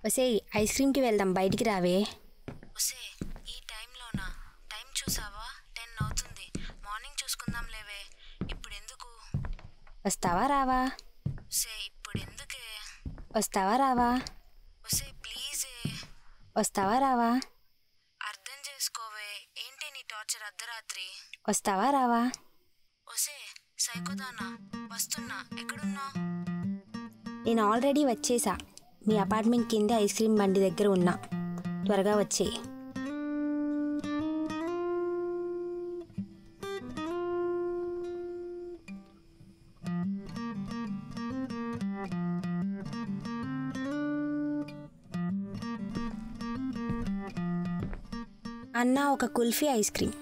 ఒసేయ్ ఐస్ క్రీమ్కి వెళ్దాం బయటికి రావే ఒసే ఈ టైంలోనా టైం చూసావా టెన్ అవుతుంది మార్నింగ్ చూసుకుందాం లేవే ఇప్పుడు ఎందుకు వస్తావా రావా ఒసే ఇప్పుడు ఎందుకే వస్తావా రావా ఒసే ప్లీజే వస్తావా రావా అర్థం చేసుకోవే ఏంటి నీ టార్చర్ అర్ధరాత్రి వస్తావా రావా ఒసే సైకోదానా వస్తున్నా ఎక్కడున్నా నేను ఆల్రెడీ వచ్చేసా మీ అపార్ట్మెంట్ కింద ఐస్ క్రీమ్ బండి దగ్గర ఉన్నా త్వరగా వచ్చే అన్న ఒక కుల్ఫీ ఐస్ క్రీమ్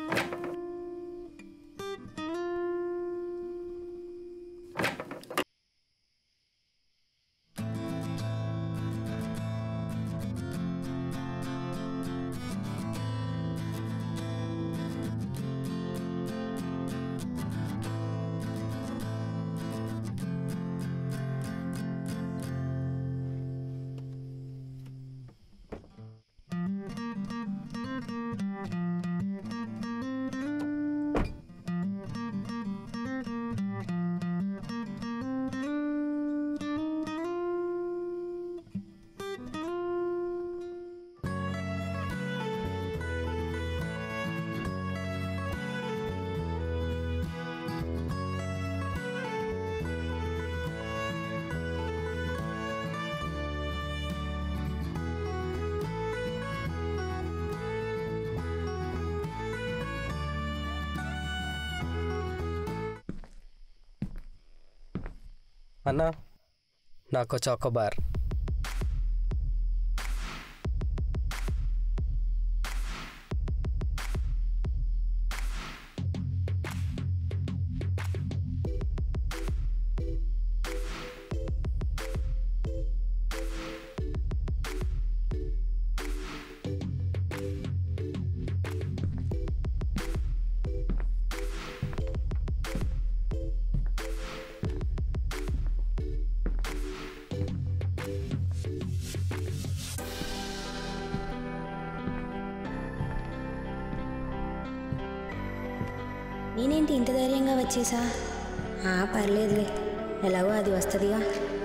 అన్నా నాకు చాకోబార్ నేనేంటి ఇంత ధైర్యంగా వచ్చేసా ఆ, పర్లేదులే ఎలాగో అది వస్తుందిగా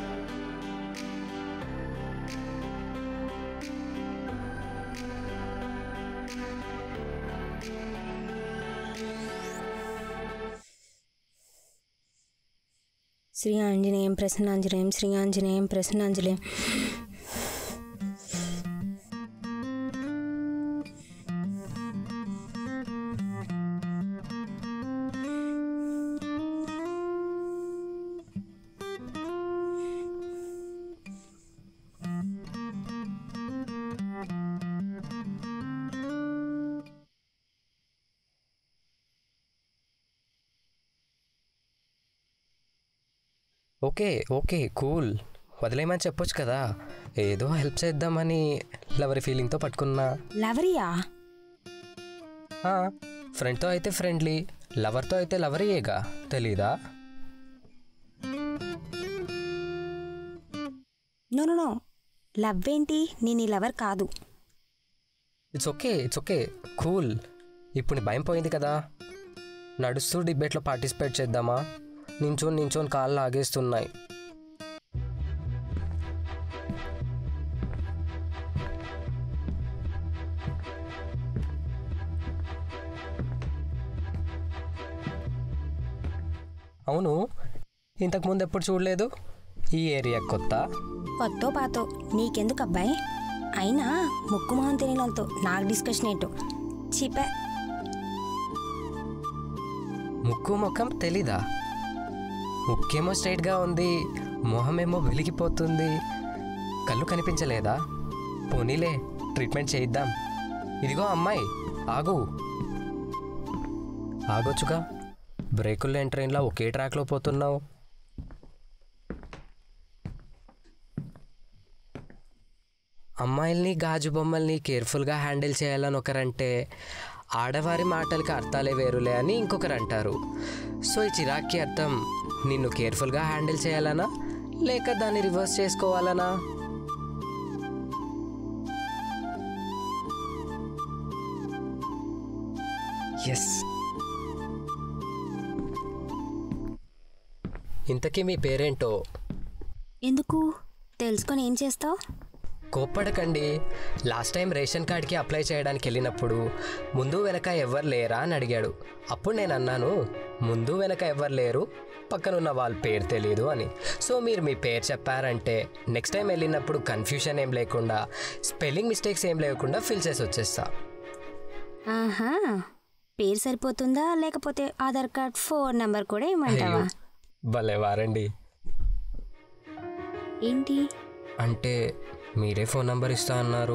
శ్రీ ఆంజనేయం ప్రసన్నాంజనేయం శ్రీ ఆంజనేయం ప్రసన్నాంజనేయం ఓకే ఓకే కూల్ వదిలేయమని చెప్పొచ్చు కదా ఏదో హెల్ప్ చేద్దామని లవరి ఫీలింగ్తో పట్టుకున్నా లవరియా ఆ, ఫ్రెండ్తో అయితే ఫ్రెండ్లీ లవర్తో అయితే లవరీయేగా తెలీదా నో నో నో లవ్ ఏంటి నేను ఈ లవర్ కాదు it's okay it's okay cool ఇప్పుడు నీ భయం పోయింది కదా నడుస్తూ డిబేట్లో పార్టిసిపేట్ చేద్దామా నించోని నించోని కాళ్ళు లాగేస్తున్నాయి అవును ఇంతకుముందు ఎప్పుడు చూడలేదు ఈ ఏరియా కొత్త కొత్తో పాతో నీకెందుకు అబ్బాయి అయినా ముక్కు మొహం తెలియని వాళ్ళతో నాకు డిస్కషన్ ఏంటో చీపే ముక్కు ముఖం తెలీదా ముక్కేమో స్ట్రైట్గా ఉంది మొహమేమో వెలిగిపోతుంది కళ్ళు కనిపించలేదా పోనీలే ట్రీట్మెంట్ చేయిద్దాం ఇదిగో అమ్మాయి ఆగు ఆగొచ్చుగా బ్రేకులు లేని ట్రైన్లో ఒకే ట్రాక్లో పోతున్నావు అమ్మాయిల్ని గాజు బొమ్మల్ని కేర్ఫుల్గా హ్యాండిల్ చేయాలని ఒకరంటే ఆడవారి మాటలకి అర్థాలే వేరులే అని ఇంకొకరు అంటారు సో ఈ చిరాక్కి అర్థం నిన్ను కేర్ఫుల్గా హ్యాండిల్ చేయాలనా లేక దాన్ని రివర్స్ చేసుకోవాలనా ఎస్ ఇంతకీ మీ పేరేంటో ఎందుకు తెలుసుకొని ఏం చేస్తావు కోప్పడకండి లాస్ట్ టైం రేషన్ కార్డ్కి అప్లై చేయడానికి వెళ్ళినప్పుడు ముందు వెనక ఎవ్వరు లేరా అని అడిగాడు అప్పుడు నేను అన్నాను ముందు వెనక ఎవ్వరు లేరు పక్కనున్న వాళ్ళ పేరు తెలియదు అని సో మీరు మీ పేరు చెప్పారంటే నెక్స్ట్ టైం వెళ్ళినప్పుడు కన్ఫ్యూషన్ ఏం లేకుండా స్పెల్లింగ్ మిస్టేక్స్ ఏం లేకుండా ఫిల్ చేసి వచ్చేస్తా ఆహా పేరు సరిపోతుందా లేకపోతే ఆధార్ కార్డ్ ఫోన్ నెంబర్ కూడా ఇవ్వమంటావా భలే వారండి ఏంటి అంటే మీరే ఫోన్ నంబర్ ఇస్తా అన్నారు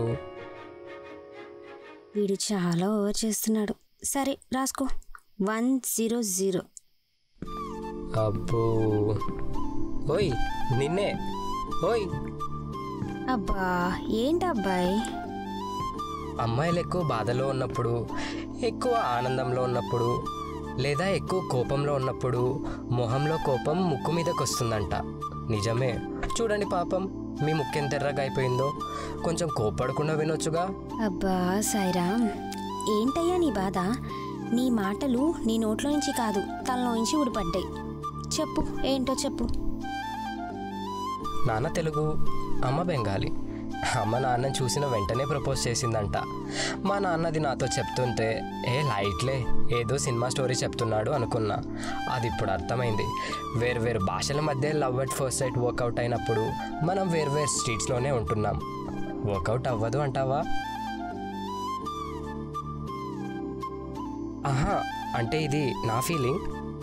వీడు చాలా ఓవర్ చేస్తున్నాడు సరే రాసుకో వన్ జీరో జీరో అబ్బో ఓయ్ నిన్నే ఓయ్ అబ్బా ఏంటి అబ్బాయి అమ్మాయిలు ఎక్కువ బాధలో ఉన్నప్పుడు ఎక్కువ ఆనందంలో ఉన్నప్పుడు లేదా ఎక్కువ కోపంలో ఉన్నప్పుడు మొహంలో కోపం ముక్కు మీదకి వస్తుందంట నిజమే చూడండి పాపం మీ ముక్కు ఎంత ఎర్రగా అయిపోయిందో కొంచెం కోపడకుండా వినొచ్చుగా అబ్బా సాయిరామ్ ఏంటయ్యా నీ బాధ నీ మాటలు నీ నోట్లో నుంచి కాదు తలలో నుంచి ఊడిపడ్డాయి చెప్పు ఏంటో చెప్పు నాన్న తెలుగు అమ్మ బెంగాలీ అమ్మ నాన్న చూసిన వెంటనే ప్రపోజ్ చేసిందంట మా నాన్నది నాతో చెప్తుంటే ఏ లైట్లే ఏదో సినిమా స్టోరీ చెప్తున్నాడు అనుకున్నా అది ఇప్పుడు అర్థమైంది వేరు భాషల మధ్య love at first sight work out అయినప్పుడు మనం వేరు స్ట్రీట్స్లోనే ఉంటున్నాం వర్కౌట్ అవ్వదు అంటావా ఆహా అంటే ఇది నా ఫీలింగ్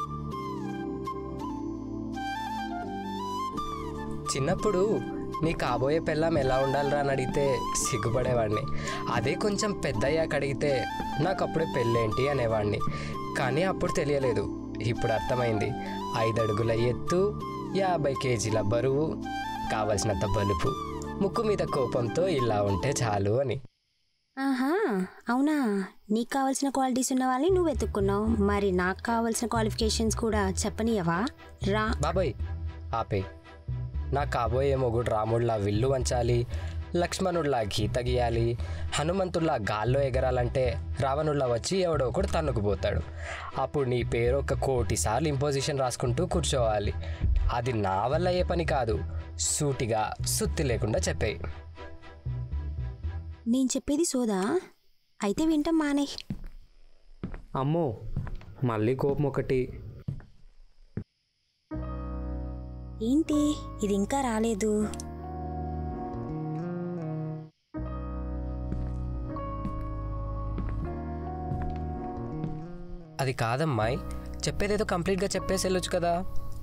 చిన్నప్పుడు నీ కాబోయే పెళ్ళాం ఎలా ఉండాలిరా అని అడిగితే సిగ్గుపడేవాడిని అదే కొంచెం పెద్దయ్యాక అడిగితే నాకు అప్పుడే పెళ్ళేంటి అనేవాడిని కానీ అప్పుడు తెలియలేదు ఇప్పుడు అర్థమైంది ఐదు అడుగుల ఎత్తు యాభై కేజీల బరువు కావలసినంత బలుపు ముక్కు మీద కోపంతో ఇలా ఉంటే చాలు అని ఆహా అవునా నీకు కావాల్సిన క్వాలిటీస్ ఉన్న వాళ్ళని నువ్వు వెతుక్కున్నావు మరి నాకు కావాల్సిన క్వాలిఫికేషన్స్ కూడా చెప్పనియవా రా బాబాయ్ ఆపే నా కాబోయే మొగుడు రాముడిలా విల్లు వంచాలి లక్ష్మణుడిలా గీత గీయాలి హనుమంతుడిలా గాల్లో ఎగరాలంటే రావణుడిలా వచ్చి ఎవడో ఒకడు తన్నుకుపోతాడు అప్పుడు నీ పేరు ఒక కోటి సార్లు ఇంపోజిషన్ రాసుకుంటూ కూర్చోవాలి అది నా వల్ల అయ్యే పని కాదు సూటిగా సుత్తి లేకుండా చెప్పేయి నేను చెప్పేది సోదా అయితే వింటాం మానే అమ్మో మళ్ళీ కోపం ఒకటి ఏంటి ఇది ఇంకా రాలేదు అది కాదమ్మాయి చెప్పేదేదో కంప్లీట్గా చెప్పేసి వెళ్ళొచ్చు కదా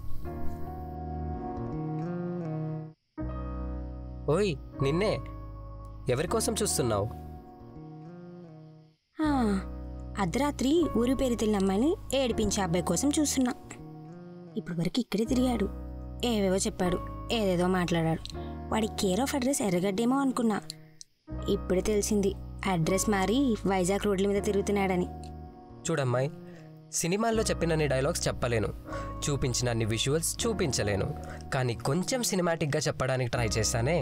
ఓయ్ నిన్నే ఎవరి కోసం చూస్తున్నావు ఆ, అర్ధరాత్రి ఊరి పేరు తెలియని అమ్మాయిని ఏడిపించే అబ్బాయి కోసం చూస్తున్నా ఇప్పుడు వరకు ఇక్కడే తిరిగాడు ఏవేవో చెప్పాడు ఏదేదో మాట్లాడాడు వాడి కేర్ ఆఫ్ అడ్రస్ ఎర్రగడ్డేమో అనుకున్నా ఇప్పుడే తెలిసింది అడ్రస్ మారి వైజాగ్ రోడ్ల మీద తిరుగుతున్నాడని చూడమ్మాయి సినిమాల్లో చెప్పినన్ని డైలాగ్స్ చెప్పలేను చూపించినన్ని విజువల్స్ చూపించలేను కానీ కొంచెం సినిమాటిక్గా చెప్పడానికి ట్రై చేస్తానే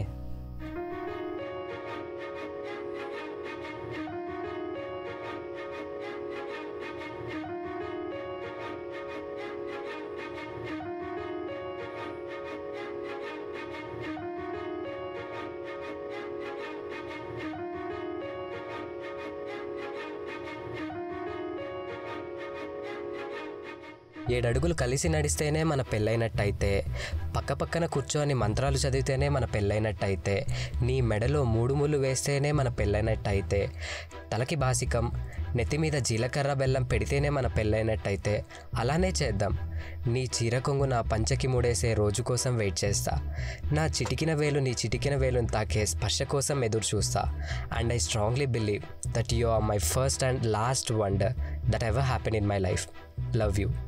ఏడడుగులు కలిసి నడిస్తేనే మన పెళ్ళైనట్టయితే పక్క పక్కన కూర్చొని మంత్రాలు చదివితేనే మన పెళ్ళైనట్టయితే నీ మెడలో మూడు ముళ్ళు వేస్తేనే మన పెళ్ళైనట్టయితే తలకి బాసికం నెత్తి మీద జీలకర్ర బెల్లం పెడితేనే మన పెళ్ళైనట్టయితే అలానే చేద్దాం నీ చీర కొంగు నా పంచకి ముడేసే రోజు కోసం వెయిట్ చేస్తా నా చిటికిన వేలు నీ చిటికిన వేలుని తాకే స్పర్శ కోసం ఎదురు చూస్తా and I strongly believe that you are my first and last wonder that ever happen in my life love you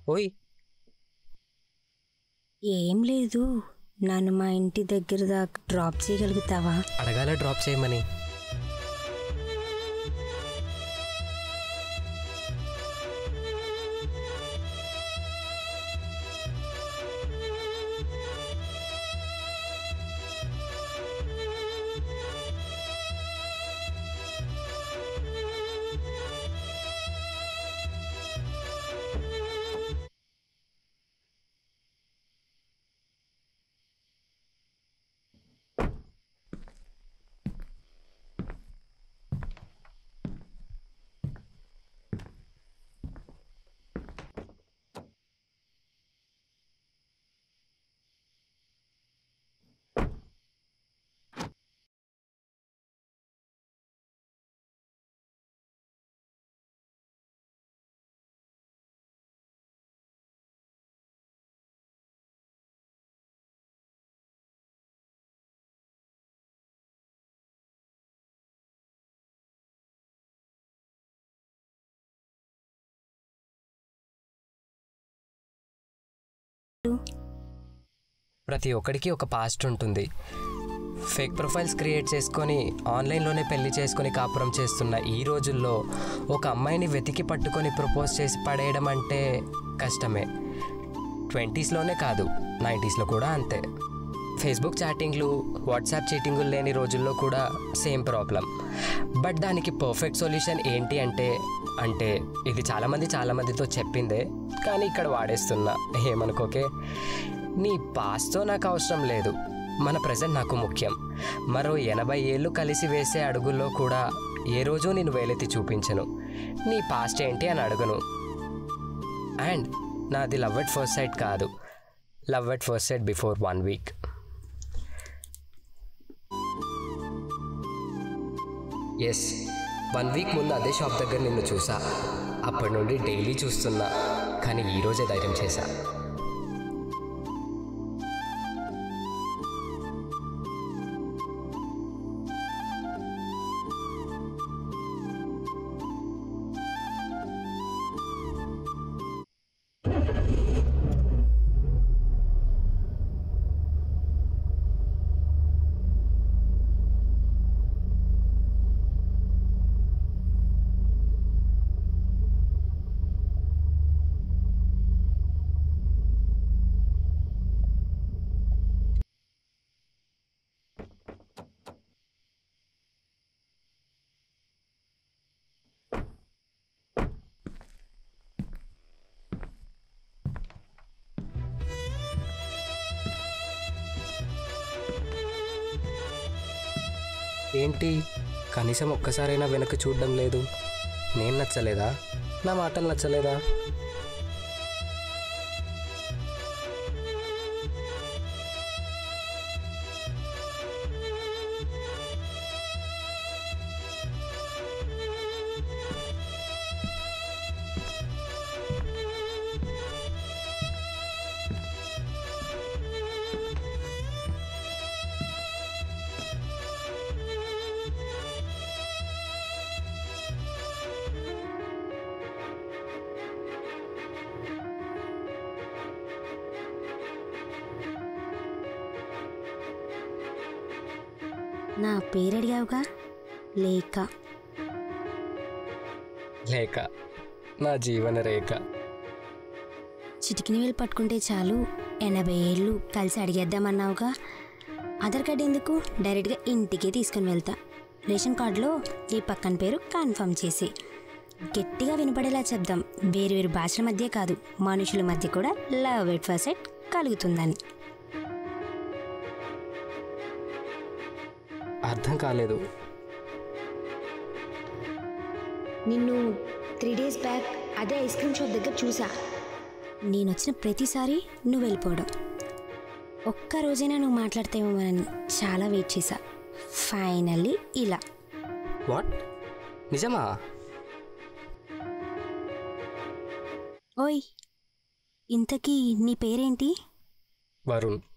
ఓయ్ ఏం లేదు నన్ను మా ఇంటి దగ్గర దాకా డ్రాప్ చేయగలుగుతావా అడగాల డ్రాప్ చేయమని ప్రతి ఒక్కడికి ఒక పాస్ట్ ఉంటుంది ఫేక్ ప్రొఫైల్స్ క్రియేట్ చేసుకొని ఆన్లైన్లోనే పెళ్లి చేసుకొని కాపురం చేస్తున్న ఈ రోజుల్లో ఒక అమ్మాయిని వెతికి పట్టుకొని ప్రపోజ్ చేసి పడేయడం అంటే కష్టమే ట్వంటీస్లోనే కాదు నైంటీస్లో కూడా అంతే ఫేస్బుక్ చాటింగ్లు వాట్సాప్ చీటింగులు లేని రోజుల్లో కూడా సేమ్ ప్రాబ్లం బట్ దానికి పర్ఫెక్ట్ సొల్యూషన్ ఏంటి అంటే అంటే ఇది చాలామంది చాలామందితో చెప్పిందే కానీ ఇక్కడ వాడేస్తున్నా ఏమనుకోకే నీ పాస్తో నాకు అవసరం లేదు మన ప్రజెంట్ నాకు ముఖ్యం మరో ఎనభై ఏళ్ళు కలిసి వేసే అడుగుల్లో కూడా ఏ రోజు నేను వేలెత్తి చూపించను నీ పాస్ట్ ఏంటి అని అడుగును అండ్ నాది లవ్ ఎట్ ఫస్ట్ సైట్ కాదు love at first sight before one week yes one week ముందు అదే షాప్ దగ్గర నిన్ను చూసా అప్పటి నుండి డైలీ చూస్తున్నా కానీ ఈరోజే ధైర్యం చేశా ఏంటి కనీసం ఒక్కసారైనా వెనక్కి చూడడం లేదు నేను నచ్చలేదా నా మాటలు నచ్చలేదా నా పేరు అడిగావుగా లేక లేక నా జీవన రేఖ చిటికిన వేలు పట్టుకుంటే చాలు ఎనభై ఏళ్ళు కలిసి అడిగేద్దామన్నావుగా ఆధార్ కార్డు ఎందుకు డైరెక్ట్గా ఇంటికే తీసుకుని వెళ్తా రేషన్ కార్డులో ఈ పక్కన పేరు కన్ఫర్మ్ చేసి గట్టిగా వినపడేలా చెప్దాం వేరు వేరు భాషల మధ్య కాదు మనుషుల మధ్య కూడా లవ్ ఎట్ ఫస్ట్ సైట్ కలుగుతుందని అర్థం కాలేదు నిన్ను త్రీ డేస్ బ్యాక్ అదే ఐస్ క్రీమ్ షాప్ దగ్గర చూసా నేను వచ్చిన ప్రతిసారి నువ్వు వెళ్ళిపోవడం ఒక్క రోజైనా నువ్వు మాట్లాడతావేమోనని చాలా వెయిట్ చేశా ఫైనల్లీ ఇలా వాట్ నిజమా ఓయ్ ఇంతకీ నీ పేరేంటి వరుణ్